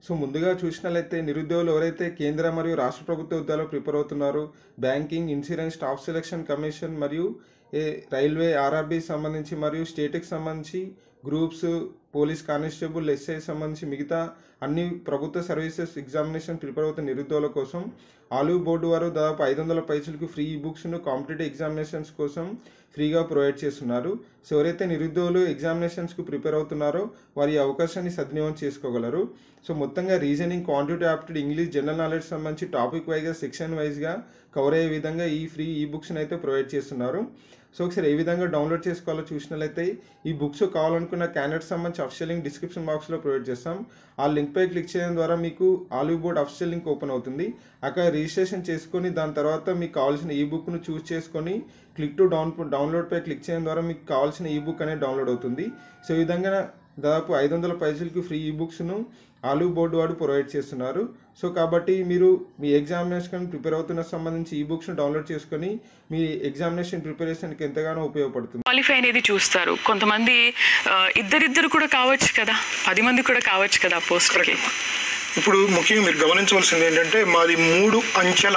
So ముందుగా చూసినట్లయితే నిరుద్యోగులు ఎవరైతే కేంద్ర మరియు రాష్ట్ర ప్రభుత్వ ఉద్యోగాలు ప్రిపేర్ అవుతున్నారో banking insurance staff selection commission మరియు ఏ రైల్వే ఆర్ఆర్బి సంబంధించి మరియు స్టేట్కి సంబంధించి గ్రూప్స్ పోలీస్ కానిస్టేబుల్ ఎస్ఐ సంబంధించి మిగతా అన్ని ప్రభుత్వ సర్వీసెస్ ఎగ్జామినేషన్ ప్రిపేర్ అవుతున్న నిరుద్యోగుల కోసం ఆలు బోర్డు వారు దాదాపు ఐదు వందల పైసలకు ఫ్రీ ఈ బుక్స్ను కాంపిటేటివ్ ఎగ్జామినేషన్స్ కోసం ఫ్రీగా ప్రొవైడ్ చేస్తున్నారు సో ఎవరైతే నిరుద్యోగులు ఎగ్జామినేషన్స్కు ప్రిపేర్ అవుతున్నారో వారి ఈ అవకాశాన్ని సద్వినియోగం చేసుకోగలరు సో మొత్తంగా reasoning quantity aptitude English general knowledge సంబంధించి టాపిక్ వైజ్గా సెక్షన్ వైజ్గా కవర్ అయ్యే విధంగా ఈ ఫ్రీ ఈ బుక్స్ని అయితే ప్రొవైడ్ చేస్తున్నారు సో ఒకసారి ఏ విధంగా డౌన్లోడ్ చేసుకోవాలో చూసినట్లయితే ఈ బుక్స్ కావాలనుకున్న క్యాండిడేట్ సంబంధించి అఫిషియల్ లింక్ డిస్క్రిప్షన్ బాక్స్లో ప్రొవైడ్ చేస్తాం ఆ లింక్పై క్లిక్ చేయడం ద్వారా మీకు Oliveboard official link open అవుతుంది అక్కడ రిజిస్ట్రేషన్ చేసుకొని దాని తర్వాత మీకు కావాల్సిన ఈ బుక్ను చూస్ చేసుకొని క్లిక్ టు డౌన్ డౌన్లోడ్పై క్లిక్ చేయడం ద్వారా మీకు కావాల్సిన ఈ బుక్ అనేది డౌన్లోడ్ అవుతుంది సో ఈ విధంగా దాదాపు ఐదు వందల పైసలకి ఫ్రీ ఈ బుక్స్ను ఆలు బోర్డు వాడు ప్రొవైడ్ చేస్తున్నారు సో కాబట్టి మీరు మీ ఎగ్జామినేషన్ ప్రిపేర్ అవుతున్న సంబంధించి ఈ బుక్స్ను డౌన్లోడ్ చేసుకొని మీ ఎగ్జామినేషన్ ప్రిపరేషన్కి ఎంతగానో ఉపయోగపడుతుంది క్వాలిఫై అనేది చూస్తారు కొంతమంది ఆ, ఇద్దరిద్దరు కూడా కావచ్చు కదా పది మంది కూడా కావచ్చు కదా ఆ పోస్ట్కి ఇప్పుడు ముఖ్యంగా మీరు గమనించవలసింది ఏంటంటే మాది మూడు అంచెల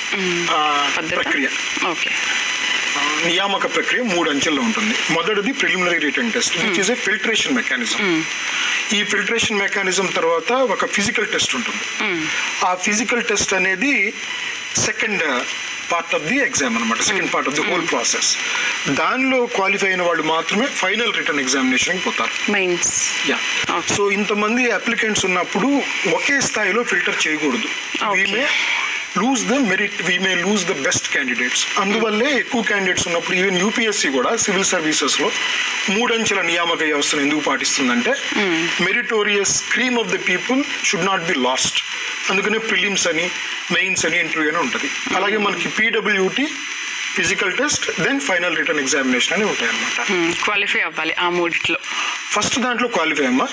ఆ, పద్ధతా? ప్రక్రియ ఓకే ఆ, నియామక ప్రక్రియ మూడు అంచెల్లో ఉంటుంది మొదటిది preliminary written test which is a filtration mechanism ఈ ఫిల్టరేషన్ మెకానిజం తర్వాత ఒక ఫిజికల్ టెస్ట్ ఉంటుంది ఆ ఫిజికల్ టెస్ట్ అనేది second part of the exam అనమాట second part of the whole process దానిలో క్వాలిఫై అయిన వాళ్ళు మాత్రమే ఫైనల్ రిటర్న్ ఎగ్జామినేషన్కి పోతారు మెయిన్స్ యా Okay. సో ఇంతమంది అప్లికెంట్స్ ఉన్నప్పుడు ఒకే స్థాయిలో ఫిల్టర్ చేయకూడదు Okay. We may lose the merit we may lose the best candidates అందువల్లే ఎక్కువ క్యాండిడేట్స్ ఉన్నప్పుడు ఈవెన్ యూపీఎస్సీ కూడా సివిల్ సర్వీసెస్ లో మూడంచెల నియామక వ్యవస్థను ఎందుకు పాటిస్తుందంటే meritorious cream of the people should not be lost అందుకనే ప్రిలిమ్స్ అని మెయిన్స్ అని ఇంటర్వ్యూ అని ఉంటుంది అలాగే మనకి PWT physical test then final written examination అని ఉంటాయి అన్నమాట క్వాలిఫై అవ్వాలి ఆ మూడిట్లో ఫస్ట్ దాంట్లో క్వాలిఫై అమ్మా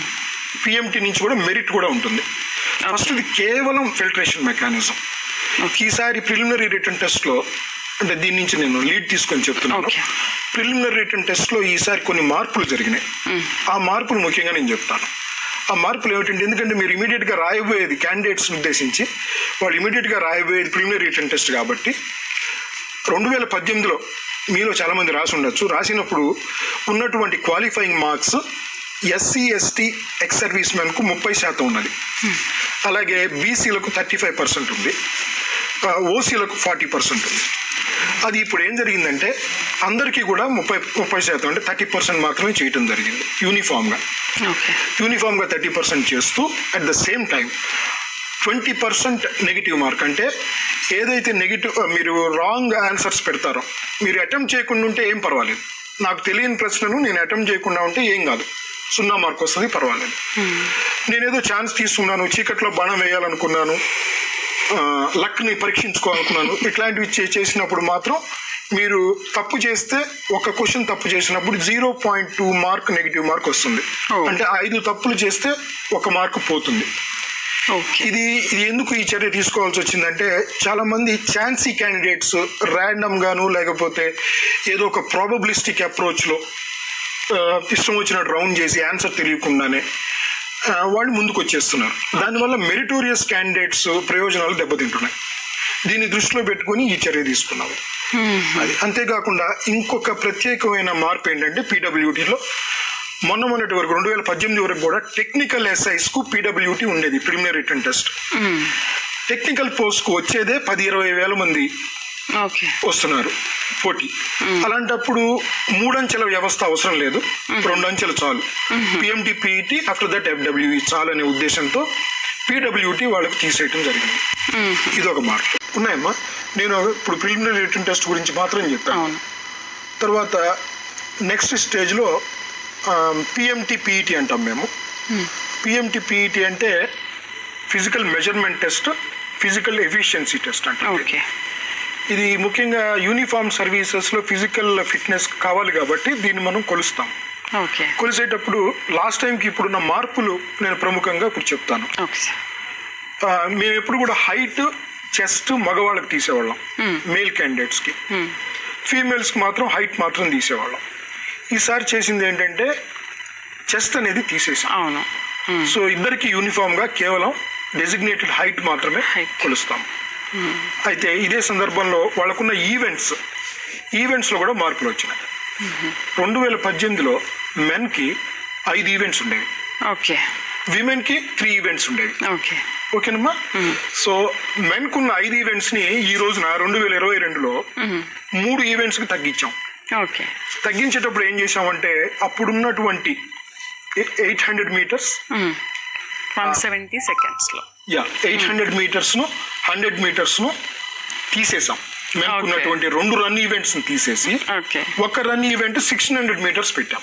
పిఎంటీ నుంచి కూడా మెరిట్ కూడా ఉంటుంది ఫస్ట్ ఇది కేవలం ఫిల్టరేషన్ మెకానిజం ఈసారి ప్రిలిమినరీ రిటర్న్ టెస్ట్ లో అంటే దీని నుంచి నేను లీడ్ తీసుకొని చెప్తున్నాను Okay. ప్రిలిమినరీ రిటర్న్ టెస్ట్ లో ఈసారి కొన్ని మార్పులు జరిగినాయి ఆ మార్పులు ముఖ్యంగా నేను చెప్తాను ఆ మార్పులు ఏమిటంటే ఎందుకంటే మీరు ఇమీడియట్ గా రాయబోయేది క్యాండిడేట్స్ ఉద్దేశించి వాళ్ళు ఇమీడియట్ గా రాయబోయేది ప్రిలిమినరీ రిటర్న్ టెస్ట్ కాబట్టి రెండు వేల పద్దెనిమిదిలో మీలో చాలా మంది రాసి ఉండొచ్చు రాసినప్పుడు ఉన్నటువంటి qualifying marks SC ST ex service కు ముప్పై శాతం ఉన్నది అలాగే బీసీలకు థర్టీ ఫైవ్ పర్సెంట్ ఉంది ఓసీలకు ఫార్టీ పర్సెంట్ ఉంది అది ఇప్పుడు ఏం జరిగిందంటే అందరికీ కూడా ముప్పై ముప్పై శాతం అంటే థర్టీ పర్సెంట్ మాత్రమే చేయటం జరిగింది యూనిఫామ్గా ఓకే యూనిఫామ్గా థర్టీ పర్సెంట్ చేస్తూ at the same time twenty percent negative mark అంటే ఏదైతే నెగిటివ్ మీరు రాంగ్ ఆన్సర్స్ పెడతారో మీరు అటెంప్ట్ చేయకుండా ఉంటే ఏం పర్వాలేదు నాకు తెలియని ప్రశ్నను నేను అటెంప్ట్ చేయకుండా ఉంటే ఏం కాదు సున్నా మార్క్ వస్తుంది పర్వాలేదు నేనేదో ఛాన్స్ తీసుకున్నాను చీకట్లో బాణం వేయాలనుకున్నాను ఆ, లక్ని పరీక్షించుకోవాలనుకున్నాను ఇట్లాంటివి చే- చేసినప్పుడు మాత్రం మీరు తప్పు చేస్తే ఒక క్వశ్చన్ తప్పు చేసినప్పుడు zero point two mark negative mark వస్తుంది Oh. అంటే ఐదు తప్పులు చేస్తే ఒక మార్క్ పోతుంది ఓకే ఇది ఇది ఎందుకు ఈ చర్య తీసుకోవాల్సి వచ్చిందంటే చాలా మంది ఛాన్సీ క్యాండిడేట్స్ ర్యాండమ్ గాను లేకపోతే ఏదో ఒక ప్రాబబిలిస్టిక్ అప్రోచ్ లో ఆ, ఇష్టం వచ్చినట్టు రౌండ్ చేసి ఆన్సర్ తెలియకుండానే ఆ, వాళ్ళు ముందుకు వచ్చేస్తున్నారు దానివల్ల మెరిటోరియస్ క్యాండిడేట్స్ ప్రయోజనాలు దెబ్బతింటున్నాయి దీన్ని దృష్టిలో పెట్టుకొని ఈ చర్య తీసుకున్నాము అది అంతేకాకుండా ఇంకొక ప్రత్యేకమైన మార్పు ఏంటంటే పీడబ్ల్యూటీలో మొన్న మొన్నటి వరకు రెండు వేల పద్దెనిమిది వరకు కూడా టెక్నికల్ ఎస్ఐస్ కు పీడబ్ల్యూటీ ఉండేది preliminary written test technical post కు వచ్చేదే పది ఇరవై వేల మంది ఓకే వస్తున్నారు పోటీ అలాంటప్పుడు మూడంచెల వ్యవస్థ అవసరం లేదు రెండు అంచెలు చాలు PMT PET after that FWE చాలు అనే ఉద్దేశంతో పీడబ్ల్యూటీ వాళ్ళకి తీసేయటం జరిగింది ఇది ఒక మార్పు ఉన్నాయమ్మా నేను ఇప్పుడు ప్రిలిమినరీ రిటర్న్ టెస్ట్ గురించి మాత్రం చెప్పాను అవును తర్వాత నెక్స్ట్ స్టేజ్లో పిఎంటి పిఈటి అంటాం మేము పిఎంటి పిఈటి అంటే physical measurement test physical efficiency test అంటాం ఓకే ఇది ముఖ్యంగా యూనిఫామ్ సర్వీసెస్లో ఫిజికల్ ఫిట్నెస్ కావాలి కాబట్టి దీన్ని మనం కొలుస్తాం ఓకే కొలిసేటప్పుడు లాస్ట్ టైంకి ఇప్పుడున్న మార్పులు నేను ప్రముఖంగా ఇప్పుడు చెప్తాను ఓకే సార్ ఆ, మేము ఎప్పుడు కూడా హైట్ చెస్ట్ మగవాళ్ళకి తీసేవాళ్ళం మేల్ క్యాండిడేట్స్కి ఫీమేల్స్కి మాత్రం హైట్ మాత్రం తీసేవాళ్ళం ఈసారి చేసింది ఏంటంటే చెస్ట్ అనేది తీసేసాం అవును సో ఇద్దరికి యూనిఫామ్ గా కేవలం డెసిగ్నేటెడ్ హైట్ మాత్రమే Height. కొలుస్తాం అయితే ఇదే సందర్భంలో వాళ్ళకున్న ఈవెంట్స్ ఈవెంట్స్ లో కూడా మార్పులు వచ్చినాయి రెండు వేల పద్దెనిమిదిలో మెన్ కి ఐదు ఈవెంట్స్ ఉండేవి ఓకే విమెన్ కి త్రీ ఈవెంట్స్ ఉండేవి ఓకే ఓకేనమ్మా సో మెన్ కున్న ఐదు ఈవెంట్స్ ని ఈ రోజున రెండు వేల ఇరవై రెండులో మూడు ఈవెంట్స్ కి తగ్గించాం ఓకే తగ్గించేటప్పుడు ఏం చేసామంటే అప్పుడున్నటువంటి eight hundred metres one seventy సెకండ్స్లో యా ఎయిట్ హండ్రెడ్ మీటర్స్ ను హండ్రెడ్ మీటర్స్ ను తీసేసాం Okay. మేముకున్నటువంటి రెండు రన్ ఈవెంట్స్ ని తీసేసి ఓకే ఒక run event sixteen hundred metres పెట్టాం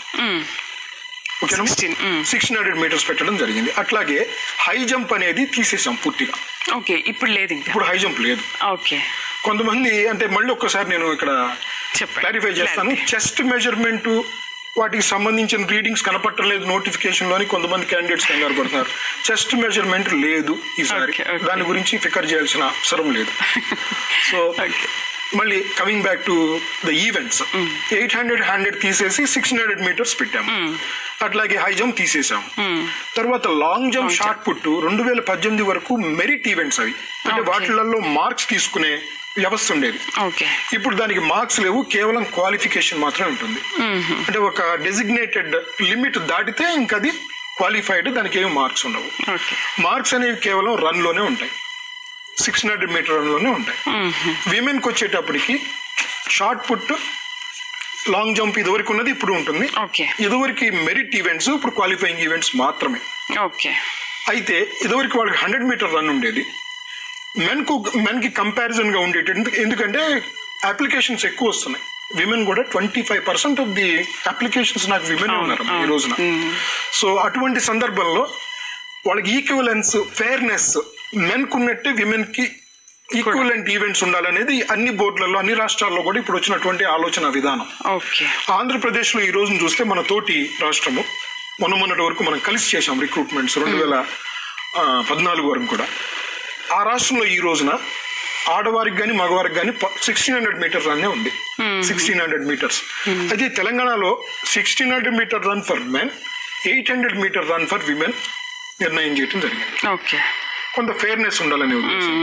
ఓకేనా 16, mm. సిక్స్టీన్ హండ్రెడ్ మీటర్స్ పెట్టడం జరిగింది అట్లాగే హై జంప్ అనేది తీసేసాం పూర్తిగా ఓకే ఇప్పుడు లేదు ఇంకా ఇప్పుడు హై జంప్ లేదు ఓకే కొంతమంది అంటే మళ్ళీ ఒక్కసారి నేను ఇక్కడ చెప్పండి క్లారిఫై చేస్తాను చెస్ట్ మెజర్మెంట్ వాటికి సంబంధించిన రీడింగ్స్ కనపట్టలేదు నోటిఫికేషన్ లోని కొంతమంది క్యాండిడేట్స్ కంగారు పడుతున్నారు చెస్ట్ మెజర్మెంట్ లేదు ఈసారి Okay, okay. దాని గురించి ఫికర్ చేయాల్సిన అవసరం లేదు సో Okay. మళ్ళీ coming back to the events eight hundred hundred తీసేసి సిక్స్ హండ్రెడ్ మీటర్స్ పెట్టాము అట్లాగే హై జంప్ తీసేసాం తర్వాత లాంగ్ జంప్ షార్ట్ పుట్ రెండు వేల పద్దెనిమిది వరకు మెరిట్ ఈవెంట్స్ అవి అంటే Okay. వాటిలలో మార్క్స్ తీసుకునే వ్యవస్థ ఉండేది ఓకే ఇప్పుడు దానికి మార్క్స్ లేవు కేవలం క్వాలిఫికేషన్ మాత్రమే ఉంటుంది అంటే ఒక డెసిగ్నేటెడ్ లిమిట్ దాటితే ఇంకా అది క్వాలిఫైడ్ దానికి ఏమి మార్క్స్ ఉండవు ఓకే మార్క్స్ అనేవి కేవలం రన్ లోనే ఉంటాయి సిక్స్ హండ్రెడ్ మీటర్ రన్ లోనే ఉంటాయి విమెన్ కి వచ్చేటప్పటికి షార్ట్ పుట్ లాంగ్ జంప్ ఇదివరకు ఉన్నది ఇప్పుడు ఉంటుంది ఓకే ఇదివరకు మెరిట్ ఈవెంట్స్ ఇప్పుడు క్వాలిఫైయింగ్ ఈవెంట్స్ మాత్రమే ఓకే అయితే ఇదివరకు వాళ్ళకి హండ్రెడ్ మీటర్ రన్ ఉండేది మెన్ కు మెన్ కి కంపారిజన్ గా ఉండేది ఎందు- ఎందుకంటే అప్లికేషన్స్ ఎక్కువ వస్తున్నాయి విమెన్ కూడా twenty five percent of the applications నాకు విమెన్ ఉన్నారు ఈ రోజున సో అటువంటి సందర్భంలో వాళ్ళకి ఈక్వలెన్స్ ఫెయిర్నెస్ మెన్ కున్నట్టే విమెన్ కి ఈక్వలెంట్ ఈవెంట్స్ ఉండాలనేది అన్ని బోర్డులలో అన్ని రాష్ట్రాల్లో కూడా ఇప్పుడు వచ్చినటువంటి ఆలోచన విధానం ఓకే ఆంధ్రప్రదేశ్లో ఈ రోజున చూస్తే మన తోటి రాష్ట్రము మొన్న మొన్నటి వరకు మనం కలిసి చేశాం రిక్రూట్మెంట్స్ రెండు వేల ఆ, పద్నాలుగు వరకు కూడా ఆ రాష్ట్రంలో ఈ రోజున ఆడవారికి కానీ మగవారికి కానీ సిక్స్టీన్ హండ్రెడ్ మీటర్ రన్ ఉంది సిక్స్టీన్ హండ్రెడ్ మీటర్స్ అయితే తెలంగాణలో sixteen hundred metre run for men eight hundred metre run for women నిర్ణయం చేయడం జరిగింది ఓకే కొంత ఫెయిర్నెస్ ఉండాలనే ఉద్దేశం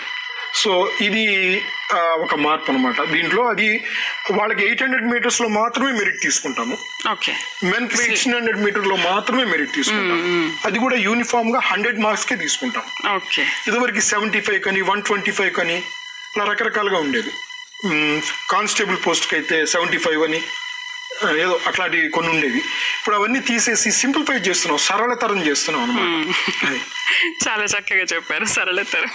సో ఇది ఆ, ఒక మార్పు అనమాట దీంట్లో అది వాళ్ళకి ఎయిట్ హండ్రెడ్ మీటర్స్ లో మాత్రమే మెరిట్ తీసుకుంటాము ఓకే మెన్ కి సిక్స్టీన్ హండ్రెడ్ మీటర్ లో మాత్రమే మెరిట్ తీసుకుంటాం అది కూడా యూనిఫామ్ గా హండ్రెడ్ మార్క్స్ కే తీసుకుంటాం ఓకే ఇదివరకు సెవెంటీ ఫైవ్ కానీ వన్ ట్వంటీ ఫైవ్ కానీ అలా రకరకాలుగా ఉండేది కానిస్టేబుల్ పోస్ట్ కి అయితే సెవెంటీ ఫైవ్ అని ఆ, ఏదో అట్లాంటివి కొన్ని ఉండేవి ఇప్పుడు అవన్నీ తీసేసి సింప్లిఫై చేస్తున్నాం సరళతరం చేస్తున్నాం అనమాట చాలా చక్కగా చెప్పారు సరళతరం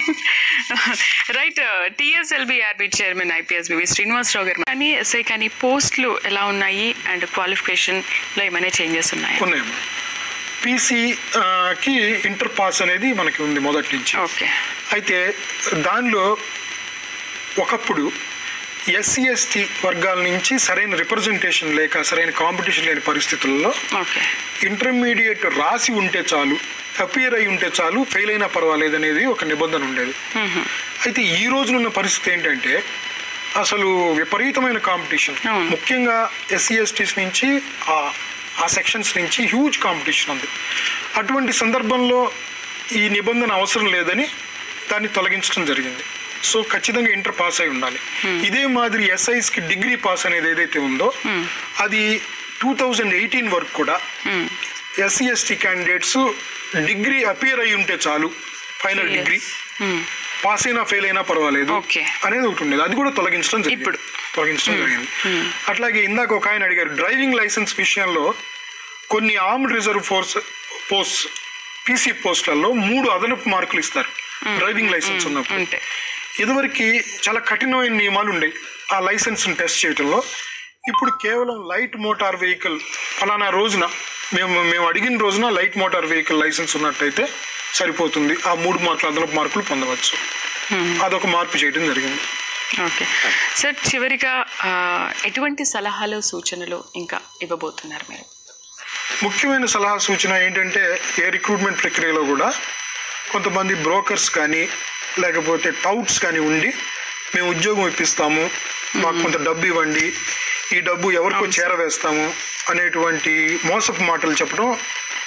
right TSLB RB chairman IPS BV Srinivasarao గారు కానీ ఎస్ఐ కానీ పోస్టులు ఎలా ఉన్నాయి అండ్ క్వాలిఫికేషన్లో ఏమైనా చేంజెస్ ఉన్నాయా ఉన్నాయమ్మా పీసీ కి ఇంటర్ పాస్ అనేది మనకి ఉంది మొదటి నుంచి ఓకే అయితే దానిలో ఒకప్పుడు ఎస్సీ ఎస్టీ వర్గాల నుంచి సరైన రిప్రజెంటేషన్ లేక సరైన కాంపిటీషన్ లేని పరిస్థితుల్లో ఓకే ఇంటర్మీడియట్ రాసి ఉంటే చాలు అపియర్ అయి ఉంటే చాలు ఫెయిల్ అయినా పర్వాలేదు అనేది ఒక నిబంధన ఉండేది అయితే ఈ రోజునున్న పరిస్థితి ఏంటంటే అసలు విపరీతమైన కాంపిటీషన్ అవును. ముఖ్యంగా ఎస్సీ ఎస్టీస్ నుంచి ఆ ఆ సెక్షన్స్ నుంచి హ్యూజ్ కాంపిటీషన్ ఉంది అటువంటి సందర్భంలో ఈ నిబంధన అవసరం లేదని దాన్ని తొలగించడం జరిగింది సో ఖచ్చితంగా ఇంటర్ పాస్ అయి ఉండాలి ఇదే మాదిరి ఎస్ఐస్ కి డిగ్రీ పాస్ అనేది ఏదైతే ఉందో అది టూ థౌజండ్ ఎయిటీన్ వరకు కూడా SC ST candidates degree appear అయి ఉంటే చాలు ఫైనల్ Yes. డిగ్రీ పాస్ అయినా ఫెయిల్ అయినా పర్వాలేదు Okay. అనేది ఒకటి ఉండేది అది కూడా తొలగించడం జరిగింది ఇప్పుడు. తొలగించడం జరిగింది అట్లాగే ఇందాక ఒక ఆయన అడిగారు డ్రైవింగ్ లైసెన్స్ విషయంలో కొన్ని armed reserve force post PC పోస్టులలో మూడు అదనపు మార్కులు ఇస్తారు డ్రైవింగ్ లైసెన్స్ ఉన్నప్పుడు ఉంటే ఇదివరకు చాలా కఠినమైన నియమాలు ఉండేవి ఆ లైసెన్స్ టెస్ట్ చేయడంలో ఇప్పుడు కేవలం లైట్ మోటార్ వెహికల్ ఫలానా రోజున మేము మేము అడిగిన రోజున లైట్ మోటార్ వెహికల్ లైసెన్స్ ఉన్నట్టయితే సరిపోతుంది ఆ మూడు మార్కులు అదనపు మార్కులు పొందవచ్చు అదొక మార్పు చేయడం జరిగింది ఓకే సార్ చివరిగా ఆ, ఎటువంటి సలహాలు సూచనలు ఇంకా ఇవ్వబోతున్నారు మీరు ముఖ్యమైన సలహా సూచన ఏంటంటే ఏ రిక్రూట్మెంట్ ప్రక్రియలో కూడా కొంతమంది బ్రోకర్స్ కానీ లేకపోతే టౌట్స్ కానీ ఉండి మేము ఉద్యోగం ఇప్పిస్తాము మాకు కొంత డబ్బు ఇవ్వండి ఈ డబ్బు ఎవరికో చేరవేస్తాము అనేటువంటి మోసపు మాటలు చెప్పడం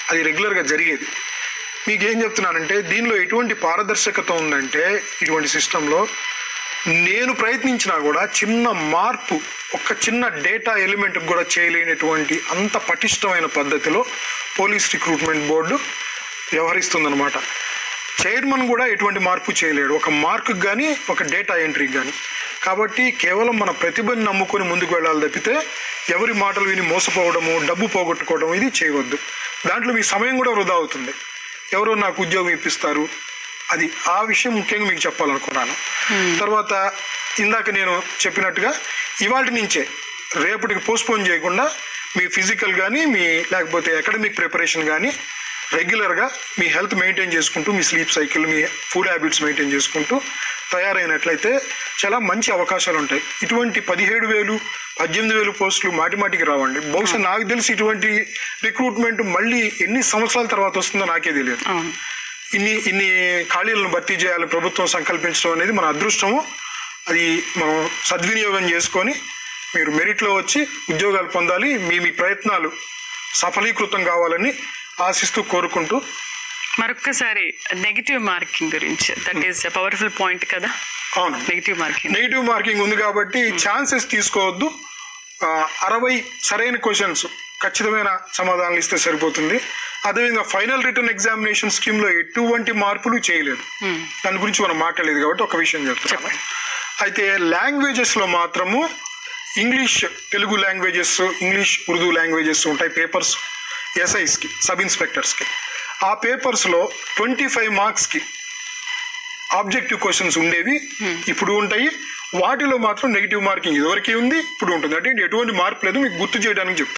అది రెగ్యులర్గా జరిగేది మీకు ఏం చెప్తున్నానంటే దీనిలో ఎటువంటి పారదర్శకత ఉందంటే ఇటువంటి సిస్టంలో నేను ప్రయత్నించినా కూడా చిన్న మార్పు ఒక చిన్న డేటా ఎలిమెంట్ కూడా చేయలేనటువంటి అంత పటిష్టమైన పద్ధతిలో పోలీస్ రిక్రూట్మెంట్ బోర్డు వ్యవహరిస్తుందన్నమాట చైర్మన్ కూడా ఎటువంటి మార్పు చేయలేడు ఒక మార్కు కానీ ఒక డేటా ఎంట్రీకి కానీ కాబట్టి కేవలం మన ప్రతిభని నమ్ముకొని ముందుకు వెళ్ళాలి తప్పితే ఎవరి మాటలు విని మోసపోవడము డబ్బు పోగొట్టుకోవడం ఇది చేయవద్దు దాంట్లో మీ సమయం కూడా వృధా అవుతుంది ఎవరో నాకు ఉద్యోగం ఇప్పిస్తారు అది ఆ విషయం ముఖ్యంగా మీకు చెప్పాలనుకున్నాను తర్వాత ఇందాక నేను చెప్పినట్టుగా ఇవాటి నుంచే రేపటికి పోస్ట్పోన్ చేయకుండా మీ ఫిజికల్ కానీ మీ లేకపోతే అకాడమిక్ ప్రిపరేషన్ కానీ రెగ్యులర్గా మీ హెల్త్ మెయింటైన్ చేసుకుంటూ మీ స్లీప్ సైకిల్ మీ ఫుడ్ హ్యాబిట్స్ మెయింటైన్ చేసుకుంటూ తయారైనట్లయితే చాలా మంచి అవకాశాలు ఉంటాయి ఇటువంటి పదిహేడు వేలు పద్దెనిమిది వేలు పోస్టులు మాటి మాటికి రావండి బహుశా నాకు తెలిసి ఇటువంటి రిక్రూట్మెంట్ మళ్ళీ ఎన్ని సంవత్సరాల తర్వాత వస్తుందో నాకే తెలియదు అవును ఇన్ని ఇన్ని ఖాళీలను భర్తీ చేయాలి ప్రభుత్వం సంకల్పించడం అనేది మన అదృష్టము అది మనం సద్వినియోగం చేసుకొని మీరు మెరిట్లో వచ్చి ఉద్యోగాలు పొందాలి మీ మీ ప్రయత్నాలు సఫలీకృతం కావాలని ఆశిస్తూ కోరుకుంటూ మరొక్కసారి నెగిటివ్ మార్కింగ్ గురించి దట్ ఈస్ పవర్ఫుల్ పాయింట్ కదా అవును నెగిటివ్ మార్కింగ్ నెగిటివ్ మార్కింగ్ ఉంది కాబట్టి ఛాన్సెస్ తీసుకోవద్దు ఆ, అరవై సరైన క్వశ్చన్స్ ఖచ్చితమైన సమాధానాలు ఇస్తే సరిపోతుంది అదేవిధంగా ఫైనల్ రిటర్న్ ఎగ్జామినేషన్ స్కీమ్లో ఎటువంటి మార్పులు చేయలేదు దాని గురించి మనం మాట్లాడలేదు కాబట్టి ఒక విషయం చెప్తాను చెప్పండి. అయితే లాంగ్వేజెస్లో మాత్రము English Telugu languages English Urdu languages ఉంటాయి పేపర్స్ ఎస్ఐస్కి సబ్ ఇన్స్పెక్టర్స్కి ఆ పేపర్స్లో ట్వంటీ ఫైవ్ మార్క్స్కి ఆబ్జెక్టివ్ క్వశ్చన్స్ ఉండేవి ఇప్పుడు ఉంటాయి వాటిలో మాత్రం నెగిటివ్ మార్కింగ్ ఇదివరకు ఉంది ఇప్పుడు ఉంటుంది అంటే ఎటువంటి మార్పు లేదు మీకు గుర్తు చేయడానికి చెప్తాను